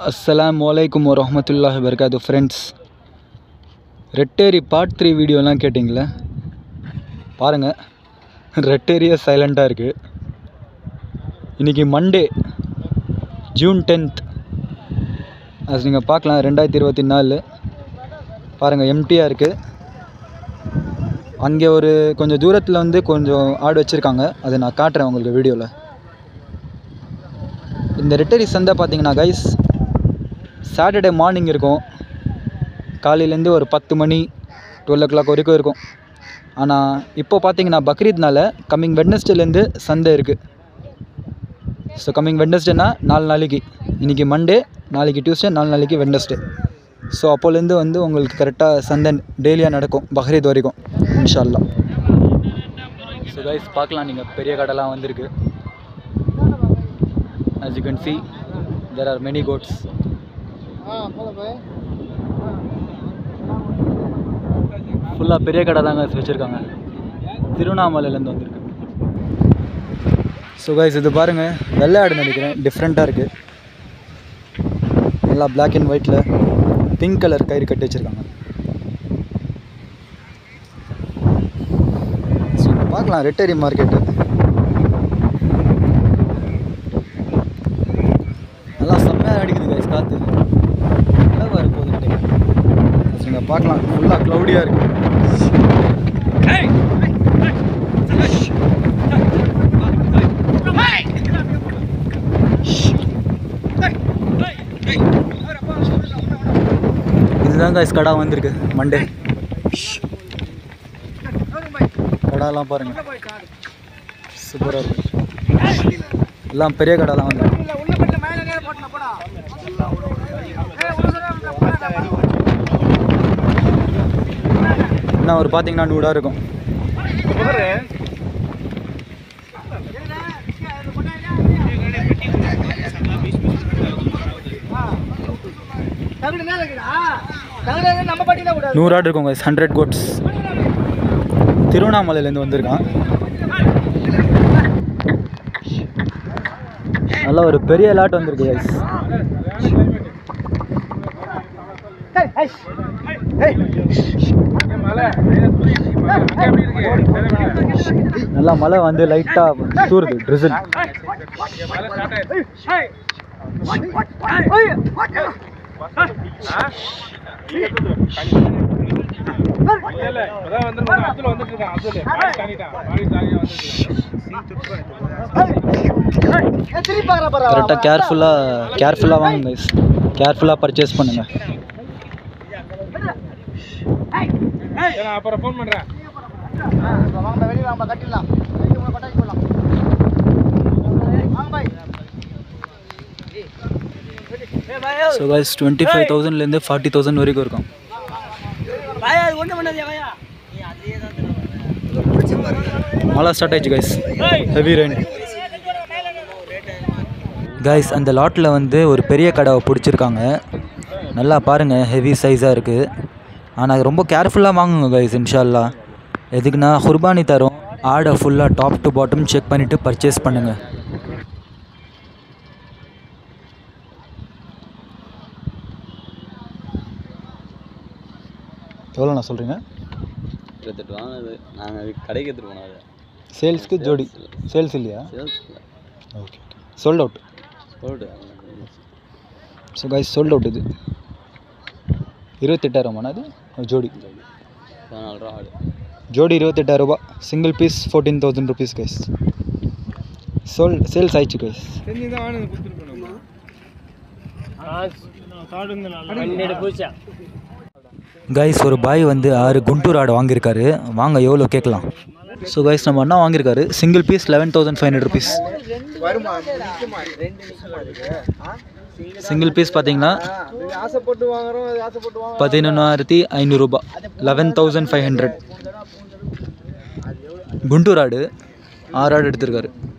அஸ்ஸலாமு அலைக்கும் வரஹ்மத்துல்லாஹி வபரகாத்து ஃப்ரெண்ட்ஸ் ரெட்டேரி பார்ட் த்ரீ வீடியோலாம் கேட்டிங்களே பாருங்கள் ரெட்டேரியே சைலண்ட்டாக இருக்குது இன்றைக்கி மண்டே ஜூன் டென்த் அது நீங்கள் பார்க்கலாம் ரெண்டாயிரத்தி இருபத்தி நாலு பாருங்கள் எம்டியாக இருக்குது அங்கே ஒரு கொஞ்சம் தூரத்தில் வந்து கொஞ்சம் ஆடு வச்சுருக்காங்க அதை நான் காட்டுறேன் உங்களுக்கு வீடியோவில் இந்த ரிட்டரி சந்தை பார்த்தீங்கன்னா கைஸ் சாட்டர்டே மார்னிங் இருக்கும் காலையிலேருந்து ஒரு பத்து மணி டுவெல் ஓ கிளாக் வரைக்கும் இருக்கும் ஆனால் இப்போ பார்த்தீங்கன்னா பக்ரீத்னால கம்மிங் வெட்னஸ்டேலேருந்து சந்தை இருக்குது ஸோ கம்மிங் வெட்னஸ்டேனா நாலு நாளைக்கு இன்றைக்கி மண்டே நாளைக்கு டியூஸ்டே நாலு நாளைக்கு வெட்னஸ்டே ஸோ அப்போலேருந்து வந்து உங்களுக்கு கரெக்டாக சந்தை டெய்லியாக நடக்கும் பக்ரீத் வரைக்கும் இன்ஷால்லா ஸோ கைஸ் பார்க்கலாம் நீங்கள் பெரிய கடைலாம் வந்திருக்கு as you can see there are many goats ஃபுல்லாக பெரிய கடை தாங்க வச்சுருக்காங்க திருவண்ணாமலையிலேருந்து வந்திருக்கு ஸோ கைஸ் இது பாருங்கள் வெள்ளை ஆடு நினைக்கிறேன் டிஃப்ரெண்ட்டாக இருக்குது நல்லா பிளாக் அண்ட் ஒயிட்டில் பிங்க் கலர் கயிறு கட்டி வச்சுருக்காங்க ஸோ பார்க்கலாம் ரெட்டேரி மார்க்கெட்டு நல்லா செம்மையாக அடிக்குது கைஸ் காற்று நல்லா வர போகுது நினைக்கிறேன் நீங்கள் பார்க்கலாம் ஃபுல்லாக க்ளவுடியாக இருக்கு இதுதான் கைஸ் கடா வந்திருக்கு மண்டே கடாலாம் பாருங்க சூப்பராக இருக்கு எல்லாம் பெரிய கடாலாம் வந்து என்ன ஒரு பார்த்தீங்கன்னா நூடாக இருக்கும் நூறு ஆடு இருக்கும் guys ஹண்ட்ரட் கோட்ஸ் திருவண்ணாமலையிலேருந்து வந்திருக்கான் நல்ல ஒரு பெரிய லாட் வந்திருக்கு கைஸ் நல்லா மழை வந்து லைட்டாக தூருது ட்ரிசில் கரெக்டாக கேர்ஃபுல்லாக கேர்ஃபுல்லாக வாங்க கைஸ் கேர்ஃபுல்லாக பர்ச்சேஸ் பண்ணுங்கள் அப்புறம் ஃபோன் பண்றேன் ஸோ கைஸ் டுவெண்ட்டி ஃபைவ் தௌசண்ட்லேருந்து ஃபார்ட்டி தௌசண்ட் வரைக்கும் இருக்கும் மழை ஸ்டார்ட் ஆயிடுச்சு கைஸ் ஹெவி ரெயின் கைஸ் அந்த லாட்டில் வந்து ஒரு பெரிய கடாவை பிடிச்சிருக்காங்க நல்லா பாருங்கள் ஹெவி சைஸாக இருக்குது ஆனால் ரொம்ப கேர்ஃபுல்லாக வாங்குங்க கைஸ் இன்ஷால்லா எதுக்குன்னா குர்பானி தரும் ஆடை ஃபுல்லாக டாப் டு பாட்டம் செக் பண்ணிவிட்டு பர்ச்சேஸ் பண்ணுங்கள் எவ்வளோண்ணா சொல்கிறீங்க இருபத்தெட்டு வாங்கினது நாங்கள் அது கடைக்கு எடுத்துகிட்டு போனோம் அது சேல்ஸ்க்கு ஜோடி சேல்ஸ் இல்லையா சேல்ஸ் ஓகே சோல்ட் அவுட் போட்டு ஸோ கைஸ் சோல்ட் அவுட் இது இருபத்தெட்டாயிரமாண்ணா அது ஒரு ஜோடி பதினாலு ரூபா ஆடு ஜோடி இருபத்தெட்டாயிரம் ரூபாய் single piece fourteen thousand rupees guys sold sales ஆயிடுச்சு கைஸ் செஞ்சு தான் ஆனது கொடுத்துட்டு போனோம் கைஸ் ஒரு பாய் வந்து ஆறு குண்டூர் ஆடு வாங்கியிருக்காரு வாங்க எவ்வளோ கேட்கலாம் ஸோ கைஸ் நம்ம அண்ணா வாங்கியிருக்காரு single piece eleven thousand five hundred rupees வருமா நிக்குமா ரெண்டு நிமிஷமா இருக்கு சிங்கிள் பீஸ் பார்த்தீங்கன்னா ஆசைப்பட்டு வாங்குறோம் அது ஆசைப்பட்டு வாங்குறோம் பதினொன்றாயிரத்தி ஐநூறுரூபா eleven thousand five hundred Guntur ஆடு ஆறு ஆடு எடுத்திருக்காரு